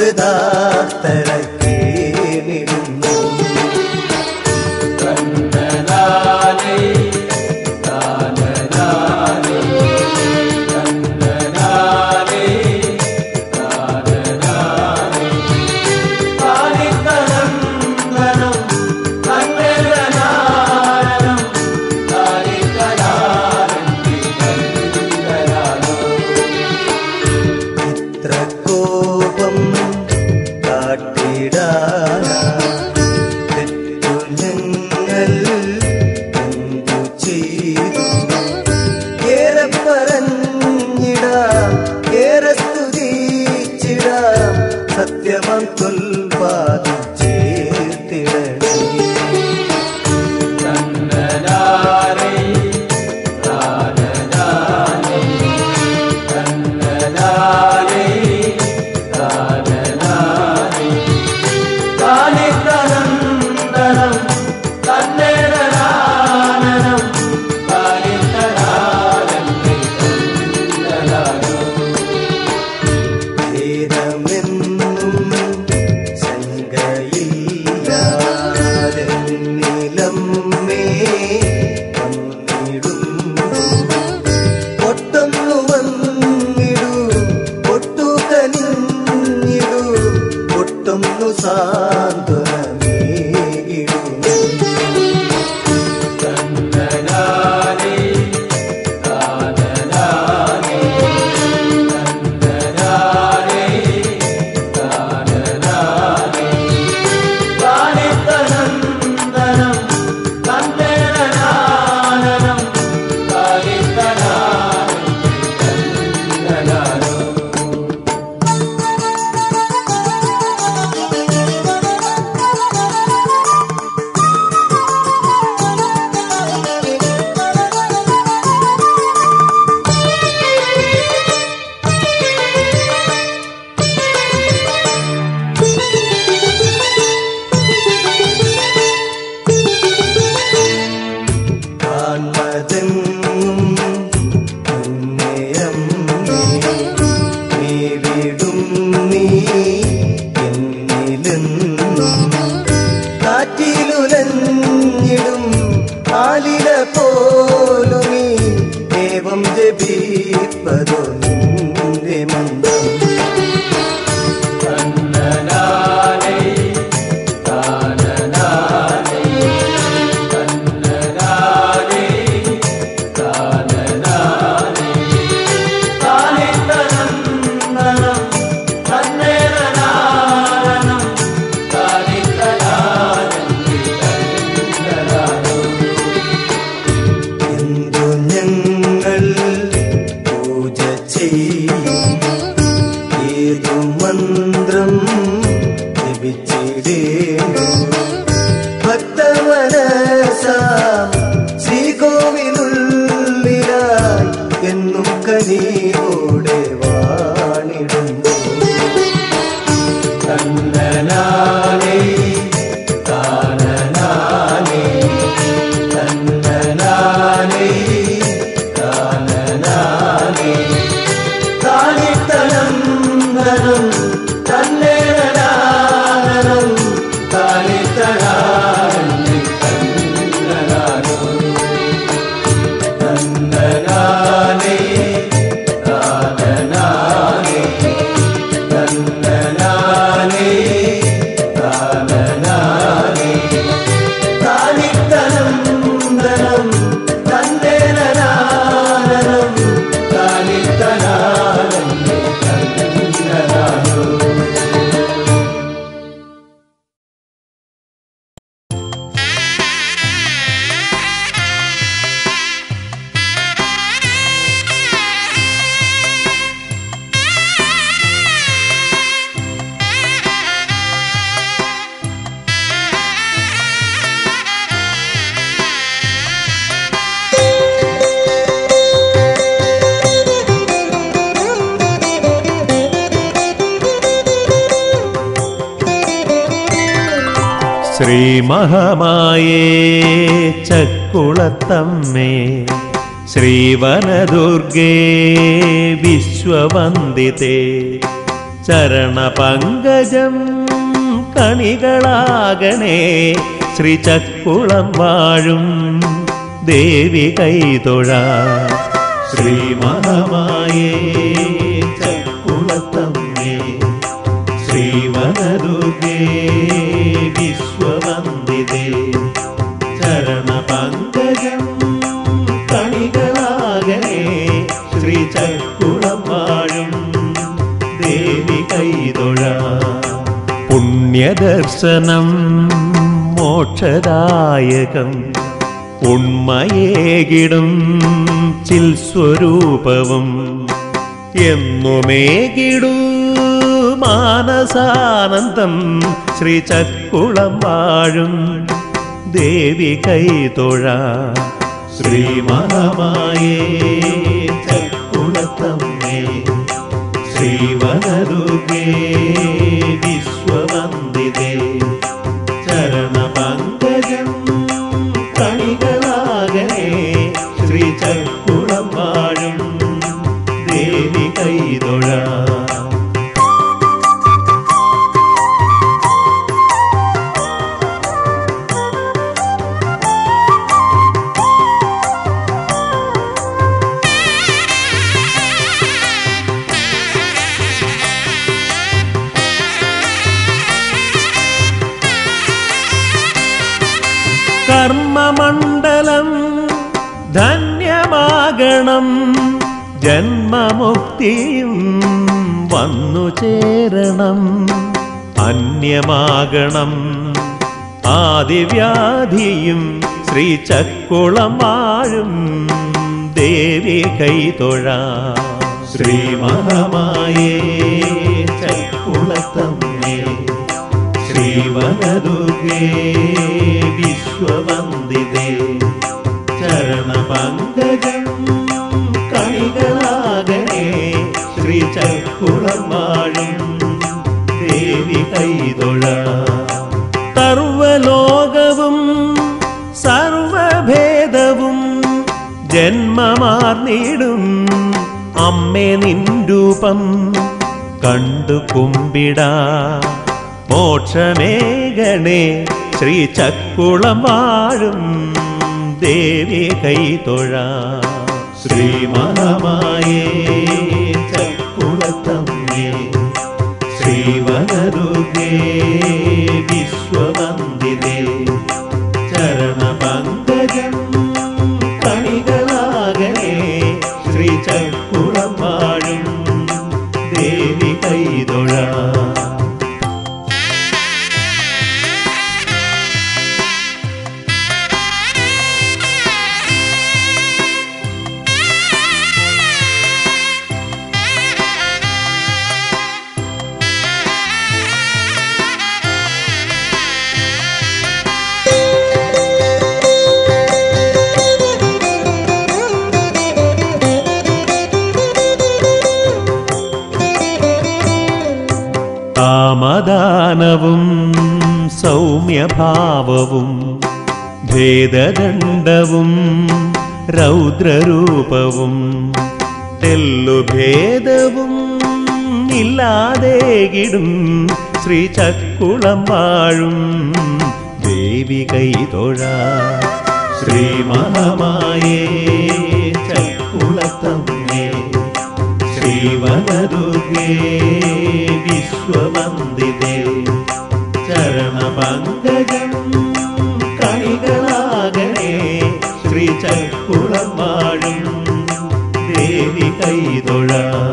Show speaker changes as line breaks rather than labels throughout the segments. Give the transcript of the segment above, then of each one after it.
കൃതാർത്ഥരായി കേണിടുന്നു ഇത്ര കോപം കാട്ടിടാനാ തെറ്റു ഞങ്ങൾ എന്തു ചെയ്തു ഏറെ പറഞ്ഞിടാം ഏറെ സ്തുതിച്ചിടാം സത്യമം തുൽപാദം ചേർത്തിടണേ ഭേദമെന്നും ശങ്കയില്ലാതെ നിലമ്മേ വന്നിടുന്നു ഒട്ടൊന്നു വന്നിടൂ ഒട്ടു കനിഞ്ഞിടൂ ഒട്ടൊന്നു സാന്ത്വനമേകിടൂ കാൺമതെങ്ങും നിന്നെയമ്മേ, നീ വിടും നീ എന്നിലെന്നും കാറ്റിലുലഞ്ഞിടും ആലില പോലുമീ ഏവം ജപിപ്പതോ നിന്റെ മന്ത്രം എന്തു ഞങ്ങൾ പൂജ ചെയ്യും ഏതു മന്ത്രം ജപിച്ചിടേണ്ടു ഭക്തമനസ ശ്രീകോവിലുള്ളിലായി എന്നും കനിയോടെ വാണിടുന്നു കണ്ണനാനേ കാനനാനേ കണ്ണനാനേ കാനനാനേ കാണിത്തനം നനം തന്നേനാനം കാണിത്തനാനന്ദി കണ്ണനാനോ കണ്ണനാനേ കാനനാനേ കണ്ണനാനേ കാനനാനേ കാണിത്തനം നനം തന്നേനാനം കാണിത്തനാനന്ദി കണ്ണനാനോ
ശ്രീമഹമായേ ചക്കുളത്തമ്മേ ശ്രീവനദുർഗേ വിശ്വവന്ദിതേ ചരണപങ്കജം കണികളാകണേ ശ്രീചക്കുളം വാഴും ദേവി കൈതൊഴ ശ്രീമഹമായേ ചക്കുളത്തമ്മേ ശ്രീവനദുർഗേ വിശ്വവന്ദിതേ ചരണപങ്കജം കണികളാകണേ ശ്രീചക്കുളം വാഴും ദേവി കൈതൊഴ പുണ്യദർശനം മോക്ഷദായകം ഉണ്മയേകിടും ചിൽ സ്വരൂപവും എന്നുമേകിടൂ മാനസാനന്ദം ശ്രീചക്കുളം വാഴും ദേവി കൈതൊഴ ശ്രീമഹമായേ ചക്കുളത്തമ്മേ ശ്രീവനദുർഗേ വിശ്വവന്ദിതേ ചരണപങ്കജം കണികളാകണേ ശ്രീചക്കുളം വാഴും ദേവി കൈതൊഴ കർമ്മമണ്ഡലം ധന്യമാകണം ജന്മമുക്തിയും വന്നു ചേരണം അന്യമാകണം ആദിവ്യാധിയും ശ്രീചക്കുളം വാഴും ദേവി കൈതൊഴ ശ്രീമഹമായേ ചക്കുളത്തമ്മേ ശ്രീവനദുർഗേ വിശ്വവന്ദിതേ ചരണപങ്കജം കണികളാകണേ ശ്രീചക്കുളം വാഴും ദേവി കൈതൊഴ സർവലോകവും സർവഭേദവും ജന്മമാർന്നിടും അമ്മേ നിൻ രൂപം കണ്ടു കുമ്പിടാ മോക്ഷമേകണേ ശ്രീചക്കുളം വാഴും ദേവി കൈതൊഴ ശ്രീമഹമായേ ചക്കുളത്തമ്മേ ശ്രീവനദുർഗേ വിശ്വവന്ദിതേ ചരണപങ്കജം കണികളാകണേ ശ്രീചക്കുളം വാഴും ദേവി കൈതൊഴ കാമദാനവും സൗമ്യഭാവവും ഭേദദണ്ഡവും രൗദ്രരൂപവും തെല്ലുഭേദവും ഇല്ലാതെകിടും ശ്രീചക്കുളം വാഴും ദേവി കൈതൊഴ ശ്രീമഹമായേ ചക്കുളത്തമ്മേ ശ്രീവനദുർഗേ വിശ്വവന്ദിതേ ചരണപങ്കജം കണികളാകണേ ശ്രീചക്കുളം വാഴും ദേവി കൈതൊഴ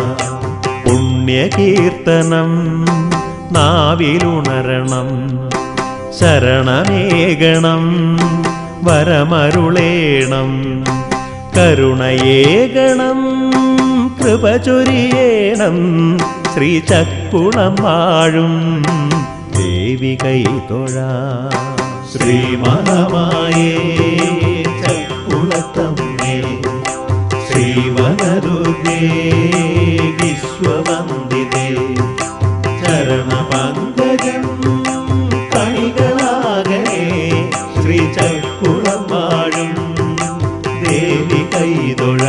പുണ്യകീർത്തനം നാവിലുണരണം ശരണമേകണം വരമരുളേണം കരുണയേകണം കൃപ ചൊരിയേണം ശ്രീചക്കുളം വാഴും ദേവി കൈതൊഴ ശ്രീമഹമായേ ചക്കുളത്തമ്മേ ശ്രീവനദുർഗേ വിശ്വവന്ദിതേ ചരണപങ്കജം കണികളാകണേ ശ്രീചക്കുളം വാഴും ദേവി കൈതൊഴ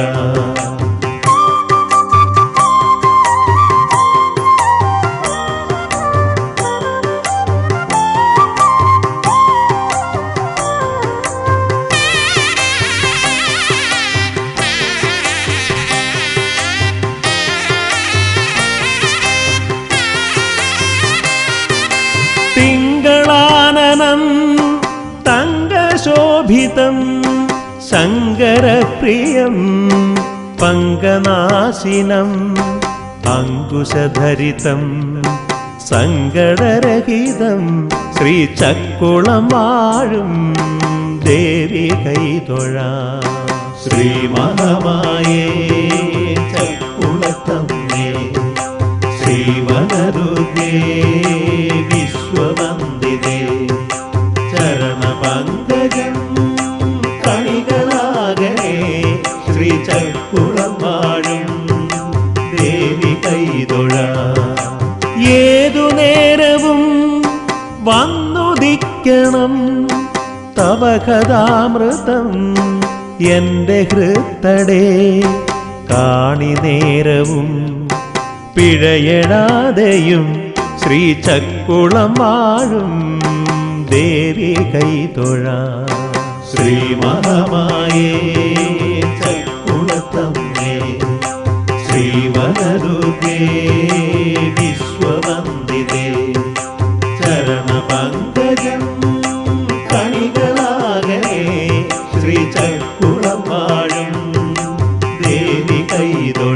നന്ദനം തങ്കശോഭിതം ശങ്കരപ്രിയം പങ്കനാശിനം അങ്കുശധരിതം സങ്കടരഹിതം ശ്രീചക്കുളം വാഴും ദേവി കൈതൊഴ ശ്രീമഹമായേ ചക്കുളത്തമ്മേ ശ്രീവനദുർഗേ വിശ്വവന്ദിതേ ചരണപങ്കജം കണികളാകണേ ശ്രീചക്കുളം വാഴും ദേവി കൈതൊഴ ഏതു നേരവും വന്നുദിക്കണം തവ കഥാമൃതം എന്റെ ഹൃത്തടേ കാണി നേരവും പിഴയടാതെയും ശ്രീചക്കുളം വാഴും ദേവി കൈതൊഴ ശ്രീമഹമായേ ചക്കുളത്തമ്മേ ശ്രീവനദുർഗേ വിശ്വവന്ദിതേ ചരണപങ്കജം കണികളാകണേ ശ്രീചക്കുളം വാഴും ദേവി കൈതൊഴ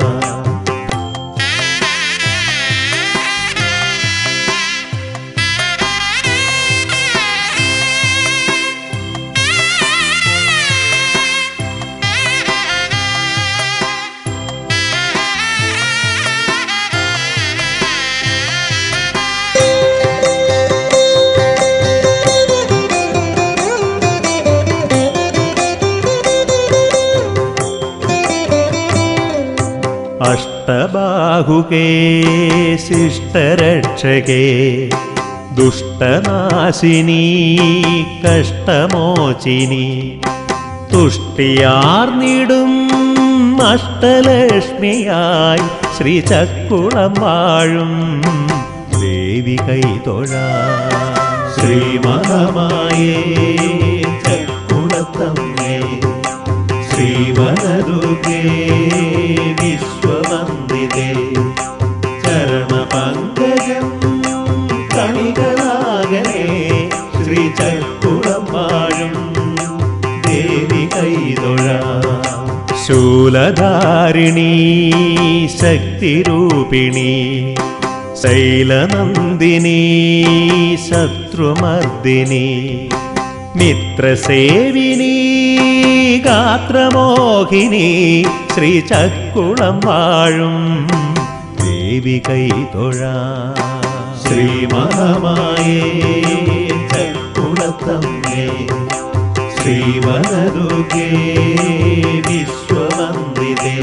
അഷ്ടബാഹുകേ ശിഷ്ടരക്ഷകേ ദുഷ്ടനാശിനി കഷ്ടമോചിനി തുഷ്ടിയാർന്നിടും അഷ്ടലക്ഷ്മിയായി ശ്രീചക്കുളം വാഴും ദേവി കൈതൊഴ ശ്രീമഹമായേ ചക്കുളത്തമ്മേ ശ്രീവനദുർഗേ വിശ്വവന്ദിതേ ചരണപങ്കജം കണികളാകണേ ശ്രീചക്കുളം വാഴും ദേവി കൈതൊഴ ശൂലധാരിണി ശക്തിരൂപിണി ശൈലനന്ദിനി ശത്രുമർദിനി മിത്രസേവിനി ഗാത്രമോഹിനി ശ്രീചക്കുളം വാഴും ദേവി കൈതൊഴ ശ്രീമഹമായേ ചക്കുളത്തമ്മേ ശ്രീവനദുർഗേ വിശ്വവന്ദിതേ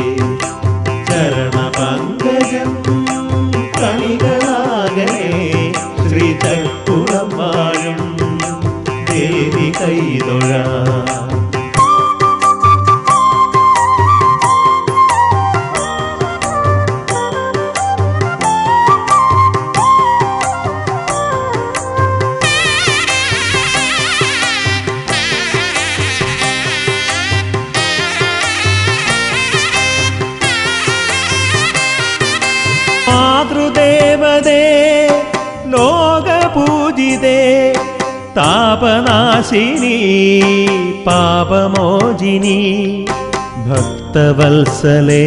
ചരണപങ്കജം കണികളാകണേ ശ്രീചക്കുളം വാഴും ദേവി കൈതൊഴ മാതൃദേവതേ ലോകപൂജിതേ താപനാശിനി പാപമോചിനി ഭക്തവത്സലേ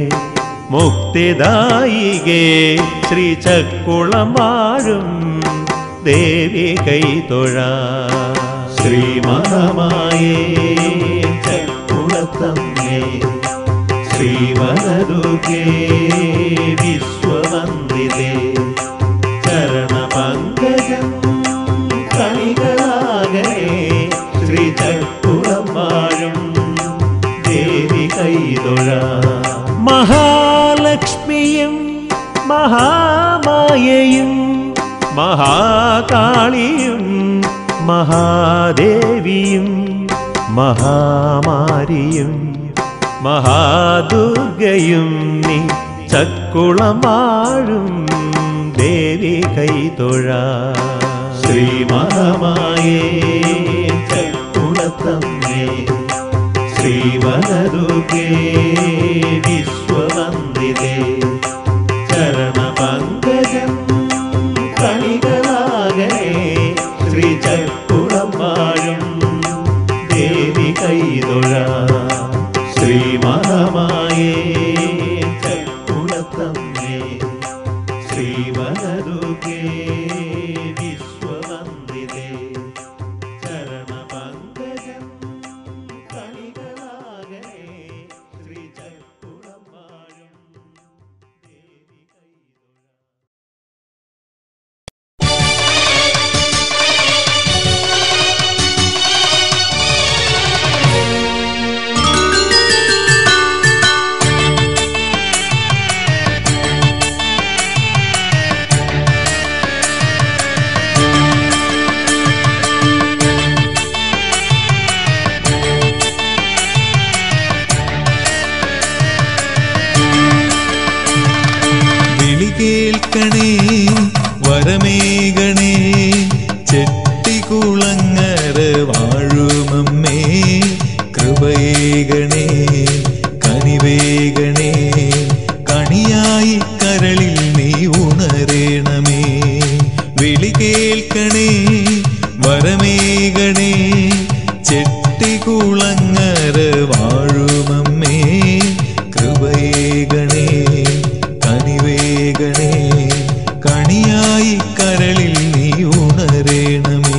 മുക്തിദായികേ ശ്രീചക്കുളം വാഴും ദേവി കൈതൊഴ ശ്രീമഹമായേ ചക്കുളത്തമ്മേ ശ്രീവനദുർഗേ വിശ്വവന്ദിതേ ചരണപങ്കജം കണികളാകണേ ശ്രീചക്കുളം വാഴും ദേവി കൈതൊഴ മഹാലക്ഷ്മിയും മഹാമായയും മഹാകാളിയും മഹാദേവിയും മഹാമാരിയും മഹാദുർഗയും നീ ചക്കുളം വാഴും ദേവി കൈതൊഴ ശ്രീമഹമായേ ചക്കുളത്തമ്മേ ശ്രീവനദുർഗേ വിശ്വവന്ദിതേ ചരണപങ്കജം കണികളാകണേ ശ്രീ കനകദുർഗേ വിശ്വവന്ദിതേ ചരണപങ്കജം കണികളാകണേ ശ്രീചക്കുളം വാഴും ദേവി കൈതൊഴ
വിളി കേൾക്കണേ വരമേകണേ ചെട്ടികുളങ്ങര വാഴുമമ്മേ കൃപയേകണേ കനിവേകണേ കണിയായി കരളിൽ നീ ഉണരേണമേ വിളി കേൾക്കണേ വരമേകണേ ചെട്ടികുളങ്ങര വാഴുമമ്മേ കൃപയേകണേ കനിവേകണേ കണിയായി കരളിൽ നീ ഉണരേണമേ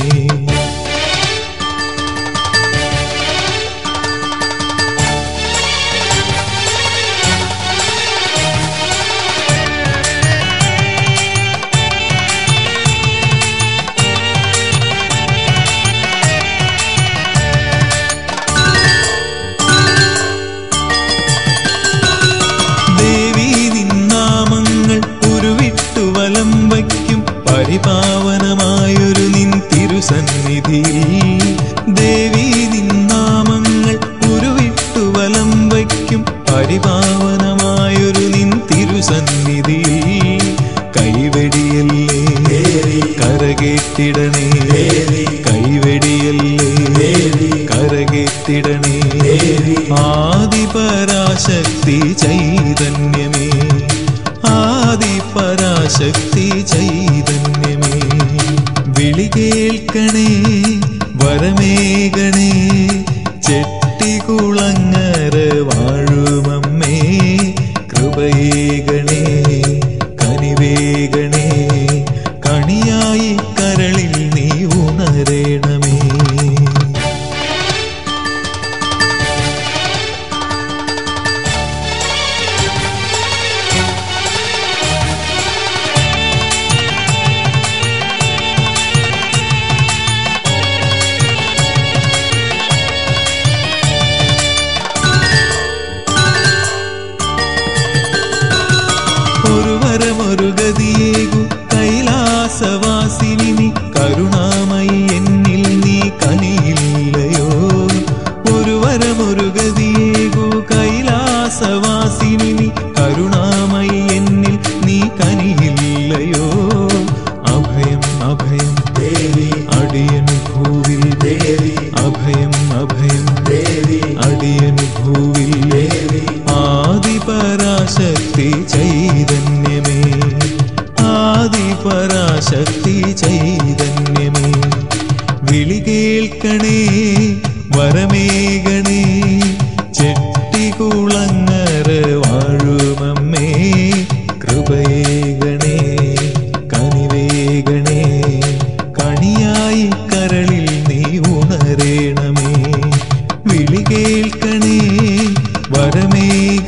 ദേവി നിന്നാമങ്ങൾ ഉരുവിട്ടു വലം വയ്ക്കും പരിപാവനമായൊരു നിൻ തിരുസന്നിധിയിൽ ദേവി നിന്നാമങ്ങൾ ഉരുവിട്ടു വലം വയ്ക്കും പരിപാവനമായൊരു നിൻ തിരുസന്നിധിയിൽ കൈവെടിയല്ലേ കരകേറ്റിടണേ കൈവെടിയല്ലേ കരകേറ്റിടണേ ആദിപരാശക്തി ചൈതന്യമേ ആദിപരാശക്തി ചൈതന്യമേ വിളി കേൾക്കണേ വരമേകണേ ചെട്ടികുളങ്ങര വാഴുമമ്മേ കൃപയേകണേ കനിവേകണേ കണിയായി കരളിൽ നീ ഉണരേണമേ ഒരു വരമൊരു ഗതിയേകു കൈലാസവാസിനി നീ കരുണാമയി എന്നിൽ നീ കനിയില്ലയോ ഒരു വരമൊരു ഗതിയേകു കൈലാസവാസിനി നീ കരുണാമയി എന്നിൽ നീ കനിയില്ലയോ അഭയം അഭയം ദേവി അടിയൻ ഭൂവിൽ ദേവി അഭയം അഭയം ദേവി അടിയൻ ഭൂവിൽ ദേവി ആദിപരാശക്തി ചൈതന്യമേ ആദിപരാശക്തി ചൈതന്യമേ വിളി കേൾക്കണേ വരമേകണേ ചെട്ടികുളങ്ങര വാഴുമമ്മേ കൃപയേകണേ കനിവേകണേ കണിയായി കരളിൽ നീ ഉണരേണമേ വിളി കേൾക്കണേ വരമേക